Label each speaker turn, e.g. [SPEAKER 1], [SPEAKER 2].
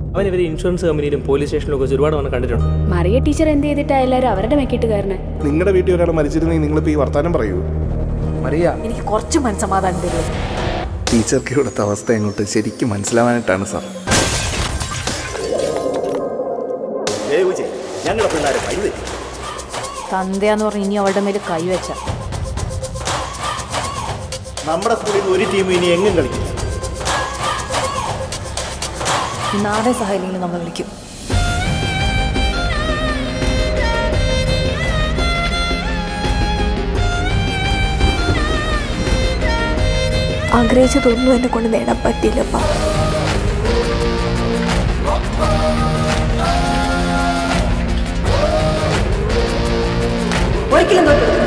[SPEAKER 1] അവൻ ഇവർ insurance കമ്പനിയിലും police സ്റ്റേഷനിലും ഒക്കെ വെച്ച് ഒരുപാട് അവനെ കണ്ടിട്ടുണ്ട്
[SPEAKER 2] മറിയ ടീച്ചർ എന്ത് ചെയ്തിട്ടാ എല്ലാവരും അവരുടെ മെക്കിട്ട് കയറണേ
[SPEAKER 3] നിങ്ങളുടെ വീട്ടിൽ ഒരാൾ മരിച്ചിരുന്നെങ്കിൽ നിങ്ങളിപ്പോൾ ഈ വർത്താനം പറയൂ
[SPEAKER 4] മറിയ
[SPEAKER 5] എനിക്ക് കുറച്ച് മനസ്സമാധാനം തരുമോ
[SPEAKER 3] ടീച്ചർക്ക് ഇവിടുത്തെ അവസ്ഥ എങ്ങോട്ട് ശരിക്കും മനസ്സിലാവാനായിട്ടാണ് സാർ
[SPEAKER 6] ഞങ്ങളുടെ പിള്ളേരെ വൈദ്യുതി
[SPEAKER 5] തന്തയാന്ന് പറഞ്ഞ് ഇനി അവളുടെ മേൽ കൈവച്ച
[SPEAKER 6] നമ്മുടെ സ്കൂളിൽ നിന്ന് ഒരു ടീം ഇനി എങ്ങും കളിക്കില്ല
[SPEAKER 5] നാടൻ സഹായില്ലെങ്കിൽ നമ്മൾ വിളിക്കും
[SPEAKER 7] ആഗ്രഹിച്ചതൊന്നും എന്നെ കൊണ്ട് നേടാൻ പറ്റിയില്ലപ്പാ
[SPEAKER 5] ഒരിക്കലും തോറ്റു